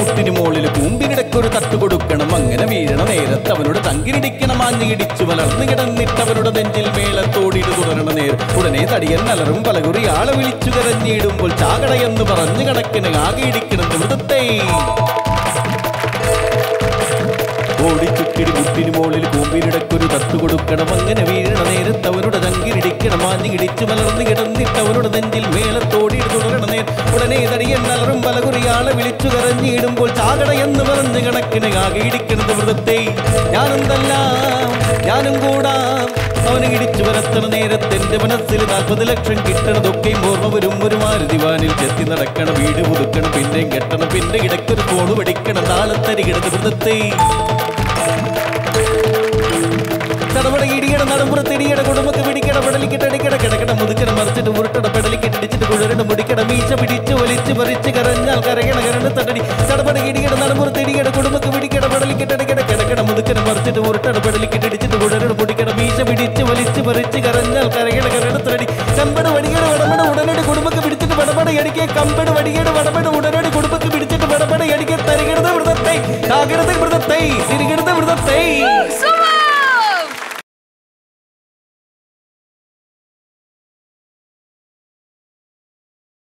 മുട്ടിന് മുകളിൽ കൂമ്പിനിടക്കൊരു തട്ട് കൊടുക്കണം അങ്ങനെ വീഴണ നേരത്ത് അവനോട് തങ്കിനിടിക്കണം ആഞ്ഞു ഇടിച്ചു വളർന്നു കിടന്നിട്ട് അവരുടെ നെഞ്ചിൽ മേളത്തോടിയിട്ട് തുടരണ നേരം ഉടനെ തടിയൻ അലറും പലകുറി ആളെ വിളിച്ചു കരഞ്ഞിടുമ്പോൾ ചാകടയെന്ന് പറഞ്ഞു കണക്കിന് ആകെ ഇടിക്കണം മൃതത്തെ ഓടിച്ചുക്കിടി മുട്ടിന് മുകളിൽ കൂമ്പിനിടക്കൊരു തട്ട് കൊടുക്കണം അങ്ങനെ വീഴണ നേരത്ത് അവരുടെ തങ്കിനിടിക്കണം ആഞ്ഞു ഇടിച്ചു വളർന്നു കിടന്നിട്ട് അവരുടെ നെഞ്ചിൽ മേളത്തോടിയിട്ട് തുടരണ നേരം ഉടനെ തടിയൻ അലറും പലകുറി ആളെ വിളിച്ചു കരഞ്ഞിടുമ്പോൾ ചാകട എന്ന് പറഞ്ഞ് കണക്കിന് ആകെ ഇടിക്കണത് മൃതത്തെ ഞാനെന്തല്ല ഞാനും കൂടാം അവന് ഇടിച്ചു വരത്തണ നേരത്തെ എന്റെ മനസ്സിൽ നാൽപ്പത് ലക്ഷം കിട്ടണതൊക്കെയും ഓർമ്മ വരും ഒരു മാരുതിവാനിൽ ചെത്തി നടക്കണം വീട് പുതുക്കണം പിന്നെ കെട്ടണം പിന്നെ ഇടയ്ക്കൊരു ഫോണ് പഠിക്കണം താളത്തരികിടത് മൃതത്തെ തടപട ഇടിയട നടുമ്പുറത്ത് ഇടിയട കുടുംബക്ക് പിടിക്കട പെടലിക്കിട്ട് അടിക്കട കിടക്കട മുതുക്കട മറിച്ചിട്ട് ഉരുട്ടട പെടലിക്കിട്ട് ഇടിച്ചിട്ട് കുഴരട മുടിക്കട മീശ പിടിച്ച് വലിച്ച് പറിച്ച് കരഞ്ഞാൽ കരകണ കരണ്ട് തടടി തടപട ഇടിയട നടുമ്പുറത്ത് ഇടിയട കുടുംബക്ക് പിടിക്കട പെടലിക്കിട്ട് അടിക്കട കിടക്കട മുതുക്കട മറിച്ചിട്ട് ഉരുട്ടട പെടലിക്കിട്ട് ഇടിച്ചിട്ട് കുഴരട മുടിക്കട മീശ പിടിച്ച് വലിച്ച് പറിച്ച് കരഞ്ഞാൽ കരകണ കരണ്ട് തടടി കമ്പട് വടികട വടപട ഉടനടി കുടുംബക്ക് പിടിച്ചിട്ട് വടപട അടിക്കെ കമ്പട് വടികട വടപട ഉടനടി കുടുംബക്ക് പിടിച്ചിട്ട് വടപട അടിക്കെ തരികിടത മൃതത്തെ താകിടത മൃതത്തെ തിരികിടത മൃതത്തെ സുമ